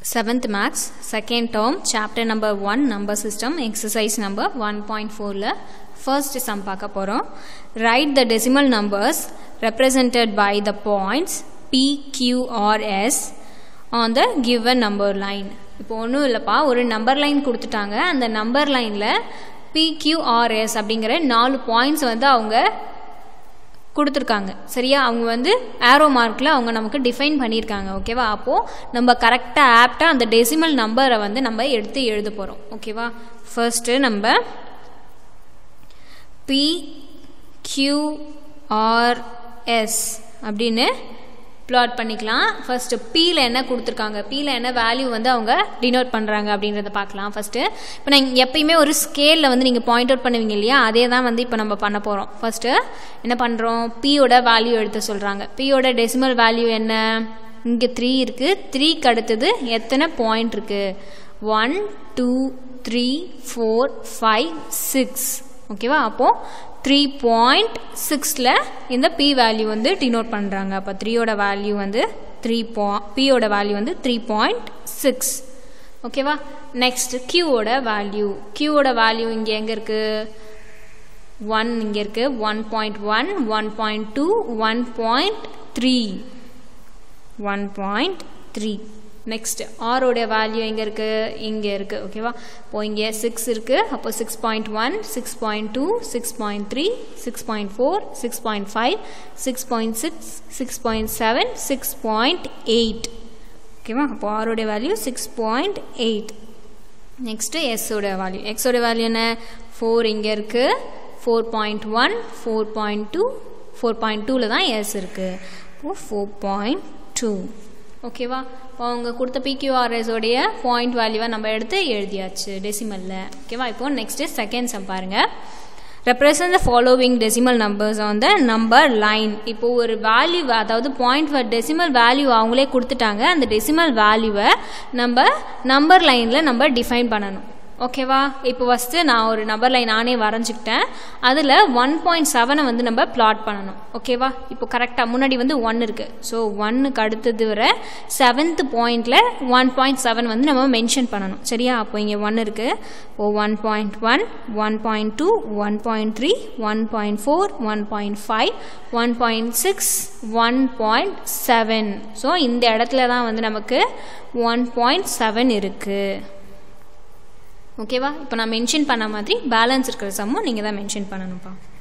seventh maths second term chapter number one number system exercise number one point ஃபோரில் first sum பார்க்க போகிறோம் right the decimal numbers represented by the points P Q R S on the given number line இப்போ ஒன்றும் இல்லைப்பா ஒரு number line கொடுத்துட்டாங்க அந்த number லைனில் பிக்யூஆர்எஸ் அப்படிங்கிற நாலு பாயிண்ட்ஸ் வந்து அவங்க கொடுத்துருக்காங்க சரியா அவங்க வந்து ஆரோ மார்க்கில் அவங்க நமக்கு டிஃபைன் பண்ணியிருக்காங்க ஓகேவா அப்போது நம்ம கரெக்டாக ஆப்டாக அந்த டெசிமல் நம்பரை வந்து நம்ம எடுத்து எழுத போகிறோம் ஓகேவா ஃபர்ஸ்ட்டு நம்ம பி கியூஆர்எஸ் அப்படின்னு ப்ளாட் பண்ணிக்கலாம் ஃபஸ்ட்டு பீல என்ன கொடுத்துருக்காங்க பீல என்ன வேல்யூ வந்து அவங்க டினோட் பண்ணுறாங்க அப்படின்றத பார்க்கலாம் ஃபஸ்ட்டு இப்போ நான் எப்பயுமே ஒரு ஸ்கேலில் வந்து நீங்கள் பாயிண்ட் அவுட் பண்ணுவீங்க இல்லையா அதே தான் வந்து இப்போ நம்ம பண்ண போகிறோம் ஃபஸ்ட்டு என்ன பண்ணுறோம் பியோட வேல்யூ எடுத்து சொல்கிறாங்க பியோட டெசிமல் வேல்யூ என்ன இங்கே த்ரீ இருக்குது த்ரீக்கு அடுத்தது எத்தனை பாயிண்ட் இருக்குது one two three four five six ஓகேவா அப்போது த்ரீ பாயிண்ட் சிக்ஸில் இந்த பி வேல்யூ வந்து டினோட் பண்ணுறாங்க அப்போ த்ரீயோட வேல்யூ வந்து த்ரீ பா பியோட வேல்யூ வந்து த்ரீ பாயிண்ட் சிக்ஸ் ஓகேவா நெக்ஸ்ட் கியூவோட வேல்யூ கியூவோட வேல்யூ இங்கே எங்கே இருக்குது ஒன் இங்கே இருக்குது one point one one point two one point three one point three next ஆரோட வேல்யூ எங்கே இருக்குது இங்கே இருக்குது ஓகேவா இப்போ இங்கே சிக்ஸ் இருக்குது அப்போ six point one six point two six point three six point four six point five six point six six point seven six point eight ஓகேவா அப்போ ஆரோட value six point eight next எஸ்ஸோட வேல்யூ எக்ஸோட value என்ன four இங்கே இருக்குது four point one four point two four point டூவில் தான் எஸ் இருக்குது இப்போது ஃபோர் பாயிண்ட் டூ ஓகேவா இப்போ அவங்க கொடுத்த பிக்யூஆர்எஸோடைய பாயிண்ட் வேல்யூவை நம்ம எடுத்து எழுதியாச்சு டெசிமலில் ஓகேவா இப்போ நெக்ஸ்ட்டு செகண்ட் சம் பாருங்கள் represent the following decimal numbers on the number line இப்போ ஒரு வேல்யூ அதாவது பாயிண்ட் டெசிமல் வேல்யூ அவங்களே கொடுத்துட்டாங்க அந்த டெசிமல் வேல்யூவை நம்ம நம்பர் லைனில் நம்ம டிஃபைன் பண்ணணும் ஓகேவா இப்போ ஃபஸ்ட்டு நான் ஒரு நம்பர் லைன் நானே வரைஞ்சிக்கிட்டேன் அதில் ஒன் பாயிண்ட் செவனை வந்து நம்ம பிளாட் பண்ணணும் ஓகேவா இப்போ கரெக்டாக முன்னாடி வந்து ஒன் இருக்குது ஸோ ஒன்னுக்கு அடுத்தது வர செவன்த் பாயிண்டில் ஒன் பாயிண்ட் செவன் வந்து நம்ம மென்ஷன் பண்ணணும் சரியா அப்போ இங்கே ஒன் இருக்குது oh one point one one point two one point three one point four one point five one point six one point seven so இந்த இடத்துல தான் வந்து நமக்கு ஒன் பாயிண்ட் செவன் இருக்குது ஓகேவா இப்போ நான் மென்ஷன் பண்ண மாதிரி பேலன்ஸ் இருக்கிற சம்மும் நீங்கள் தான் மென்ஷன் பண்ணணும்ப்பா